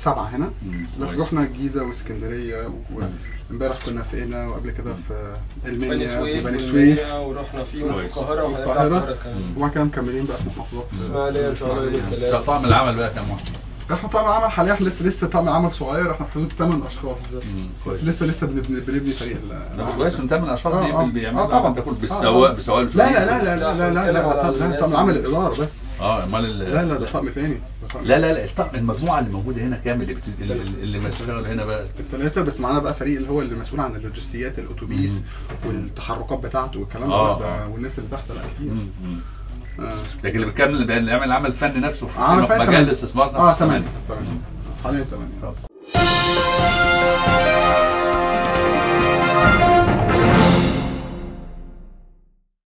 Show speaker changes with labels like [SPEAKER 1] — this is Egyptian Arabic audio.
[SPEAKER 1] سبعه هنا
[SPEAKER 2] مم.
[SPEAKER 1] لف-
[SPEAKER 2] كويس.
[SPEAKER 1] رحنا الجيزه واسكندريه وامبارح كنا في قنا وقبل كده في
[SPEAKER 3] بني
[SPEAKER 1] المنيا
[SPEAKER 3] سويف
[SPEAKER 1] وبني سويف
[SPEAKER 3] والمنيا ورحنا فيهم في
[SPEAKER 2] كويس.
[SPEAKER 3] القاهره وهنرجع
[SPEAKER 1] القاهرة.
[SPEAKER 3] القاهره كمان
[SPEAKER 2] مم.
[SPEAKER 1] وبعد كده مكملين بقى في محافظات
[SPEAKER 3] اسماعيليه ان شاء الله يوم
[SPEAKER 1] الإسماعيلية.
[SPEAKER 2] ده
[SPEAKER 3] الثلاث
[SPEAKER 2] طعم العمل بقى كام واحد؟
[SPEAKER 1] احنا طبعا عمل حاليا احنا لسه لسه طقم العمل صغير احنا في حدود 8 اشخاص
[SPEAKER 2] مم.
[SPEAKER 1] بس
[SPEAKER 2] كويس
[SPEAKER 1] لسه لسه بنبني بنبني فريق ال-
[SPEAKER 2] ده
[SPEAKER 1] العمل.
[SPEAKER 2] كويس انت من اشخاص
[SPEAKER 1] آه، آه.
[SPEAKER 2] بيعمل بيعمل
[SPEAKER 1] آه، طبعا.
[SPEAKER 2] بياكل
[SPEAKER 1] آه،
[SPEAKER 2] بالسواق
[SPEAKER 1] طبعا.
[SPEAKER 2] بسواق
[SPEAKER 1] لا لا لا
[SPEAKER 2] الفريق.
[SPEAKER 1] لا لا لا لا
[SPEAKER 3] بنتكلم
[SPEAKER 1] لا
[SPEAKER 3] على
[SPEAKER 1] طب- لا
[SPEAKER 3] الناس
[SPEAKER 1] طب
[SPEAKER 3] اللي-
[SPEAKER 1] عمل الاداره بس
[SPEAKER 2] اه امال ال-
[SPEAKER 1] لا لا ده طقم تاني ده طقم
[SPEAKER 2] لا لا لا الطقم المجموعه اللي موجوده هنا كامل اللي بت... اللي, اللي بتشتغل هنا بقى
[SPEAKER 1] الثلاثه بس معانا بقى فريق اللي هو اللي مسؤول عن اللوجستيات الاتوبيس
[SPEAKER 2] مم.
[SPEAKER 1] والتحركات بتاعته والكلام
[SPEAKER 2] آه،
[SPEAKER 1] ده ده
[SPEAKER 2] آه.
[SPEAKER 1] والناس اللي تحت لا كتير
[SPEAKER 2] مم. مم.
[SPEAKER 1] آه.
[SPEAKER 2] لكن اللي بيكمل اللي بيعمل عمل فني نفسه في
[SPEAKER 1] عمل
[SPEAKER 2] في
[SPEAKER 1] فني
[SPEAKER 2] مجال
[SPEAKER 1] تمام.
[SPEAKER 2] الاستثمار نفسه
[SPEAKER 1] اه
[SPEAKER 2] كمان.
[SPEAKER 1] تمام تمام حاليا تمام
[SPEAKER 2] طب